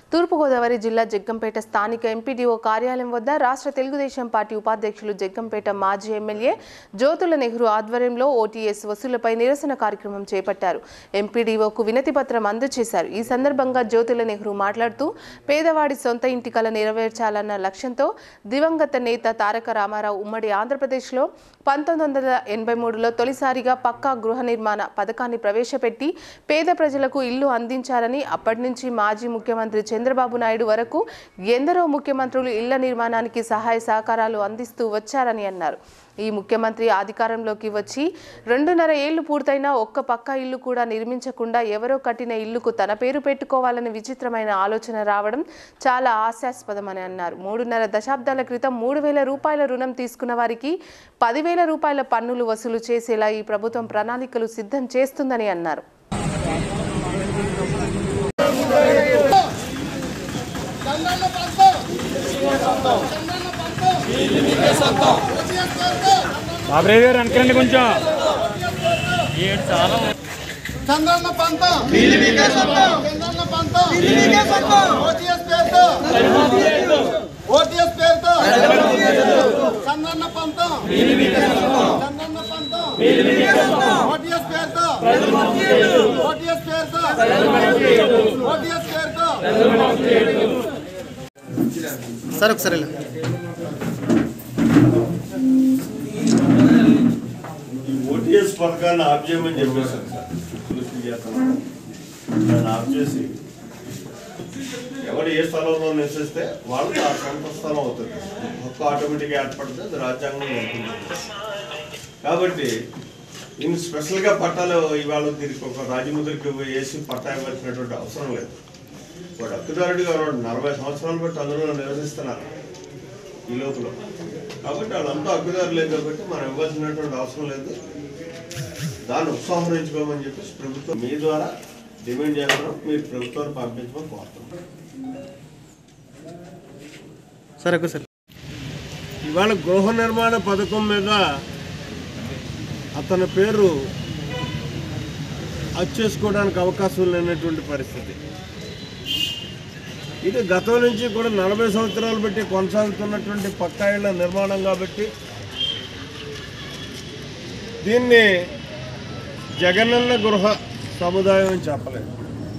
తూర్పుగోదావరి జిల్లా జగ్గంపేట స్థానిక ఎంపీడీఓ కార్యాలయం వద్ద రాష్ట్ర తెలుగుదేశం పార్టీ ఉపాధ్యక్షులు జగ్గంపేట మాజీ ఎమ్మెల్యే జ్యోతుల నెహ్రూ ఆధ్వర్యంలో ఓటీఎస్ వసూళ్లపై నిరసన కార్యక్రమం చేపట్టారు ఎంపీడీఓకు వినతి పత్రం అందజేశారు ఈ సందర్భంగా జ్యోతుల నెహ్రూ మాట్లాడుతూ పేదవాడి సొంత ఇంటి కల నెరవేర్చాలన్న లక్ష్యంతో దివంగత నేత తారక రామారావు ఉమ్మడి ఆంధ్రప్రదేశ్లో పంతొమ్మిది వందల ఎనభై మూడులో తొలిసారిగా పక్కా గృహ నిర్మాణ పథకాన్ని ప్రవేశపెట్టి పేద ప్రజలకు ఇల్లు అందించారని అప్పటి నుంచి మాజీ ముఖ్యమంత్రి చంద్రబాబు నాయుడు వరకు ఎందరో ముఖ్యమంత్రులు ఇళ్ల నిర్మాణానికి సహాయ సహకారాలు అందిస్తూ వచ్చారని అన్నారు ఈ ముఖ్యమంత్రి అధికారంలోకి వచ్చి రెండున్నర ఏళ్లు పూర్తయినా ఒక్క పక్కా ఇల్లు కూడా నిర్మించకుండా ఎవరో కట్టిన ఇల్లుకు తన పేరు పెట్టుకోవాలని విచిత్రమైన ఆలోచన రావడం చాలా హాస్యాస్పదమని అన్నారు మూడున్నర దశాబ్దాల క్రితం మూడు వేల రూపాయల రుణం తీసుకున్న వారికి పదివేల రూపాయల పన్నులు వసూలు చేసేలా ఈ ప్రభుత్వం ప్రణాళికలు సిద్ధం చేస్తుందని అన్నారు బాబురావు గారు వెనకండి కొంచెం ఏడు చాలా చంద్రన్న పంత చంద్రన్న పంత ఓటీఎస్ పేరుతో ఓటీఎస్ పేరుతో చంద్రన్న పంత చంద్రన్న పంత ఓటీఎస్ పేరుతో ఓటీఎస్ పేరుతో ఓటీఎస్ పేరుతో సార్ ఒకసారి ఇలా. ఈ ఓటీఎస్ పథకాన్ని ఆఫ్ చేయమని చెప్పేశారు సార్ దృష్టి చేస్తున్నాం దాన్ని ఆఫ్ చేసి ఎవరు ఏ స్థలంలో నివసిస్తే వాళ్ళకి ఆ సొంత స్థలం అవుతుంది హక్కు ఆటోమేటిక్గా ఏర్పడుతుంది అది రాజ్యాంగం ఉంటుంది కాబట్టి దీన్ని స్పెషల్గా పట్టాలు ఇవాళ దీనికి ఒక రాజముద్రకి వేసి పట్టా ఇవ్వాల్సినటువంటి అవసరం లేదు వాడు హక్కుదారుడిగా ఉన్నాడు నలభై సంవత్సరాలు బట్టి అందులో నివసిస్తున్నారు ఈ లోపల కాబట్టి వాళ్ళంతా హక్కుదారులే కాబట్టి మనం ఇవ్వాల్సినటువంటి అవసరం లేదు దాన్ని ఉపసంహరించుకోమని చెప్పేసి ప్రభుత్వం మీ ద్వారా డిమాండ్ చేస్తున్నాం మీరు ప్రభుత్వాన్ని పంపించమని కోరుతున్నాం సార్ ఒకసారి ఇవాళ గృహ నిర్మాణ పథకం మీద అతని పేరు అచ్చేసుకోవడానికి అవకాశం లేనటువంటి పరిస్థితి ఇది గతం నుంచి కూడా నలభై సంవత్సరాలు బట్టి కొనసాగుతున్నటువంటి పక్కా ఇళ్ల నిర్మాణం కాబట్టి దీన్ని జగనన్న గృహ సముదాయం అని చెప్పలేదు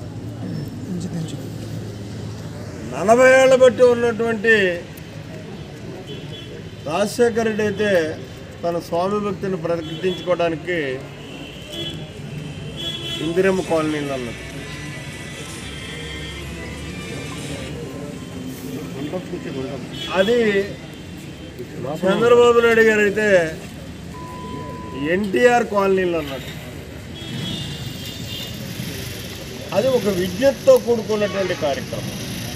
నలభై ఏళ్ళ బట్టి ఉన్నటువంటి రాజశేఖర రెడ్డి అయితే తన స్వామి భక్తిని ప్రకటించుకోవడానికి ఇందిరమ్మ కాలనీలో అన్నది అది చంద్రబాబు నాయుడు గారు అయితే ఎన్టీఆర్ కాలనీలో అన్నాడు అది ఒక విజ్ఞతతో కూడుకున్నటువంటి కార్యక్రమం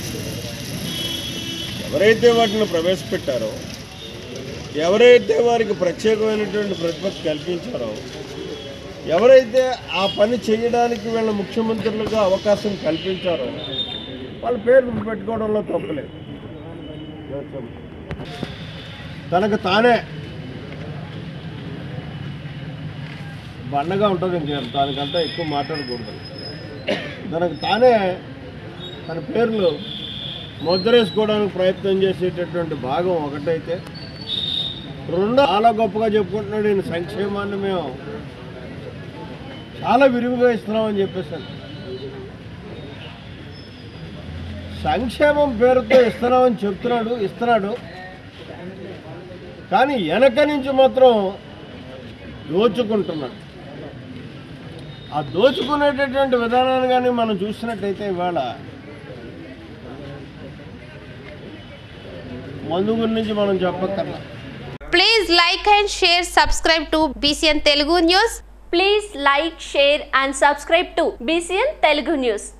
ఎవరైతే వాటిని ప్రవేశపెట్టారో ఎవరైతే వారికి ప్రత్యేకమైనటువంటి ప్రతిపత్తి కల్పించారో ఎవరైతే ఆ పని చేయడానికి వీళ్ళ ముఖ్యమంత్రులుగా అవకాశం కల్పించారో వాళ్ళ పేర్లు పెట్టుకోవడంలో తప్పులేదు తనకు తానే బండగా ఉంటుంది ఇంకేం దానికంతా ఎక్కువ మాట్లాడకూడదు తనకు తానే తన పేర్లు ముద్రేసుకోవడానికి ప్రయత్నం చేసేటటువంటి భాగం ఒకటైతే రెండో చాలా గొప్పగా చెప్పుకుంటున్నాడు ఈయన సంక్షేమాన్ని మేము చాలా విరివిగా ఇస్తున్నామని చెప్పేసాను సంక్షేమం పేరుతో ఇస్తున్నామని చెప్తున్నాడు ఇస్తున్నాడు కానీ వెనక నుంచి మాత్రం దోచుకుంటున్నాడు ఆ దోచుకునేటటువంటి విధానాన్ని కానీ మనం చూసినట్టయితే ఇవాళ మందు గురించి మనం చెప్పక్కర్లా Please like and share, subscribe to BCN Telugu News. Please like, share and subscribe to BCN Telugu News.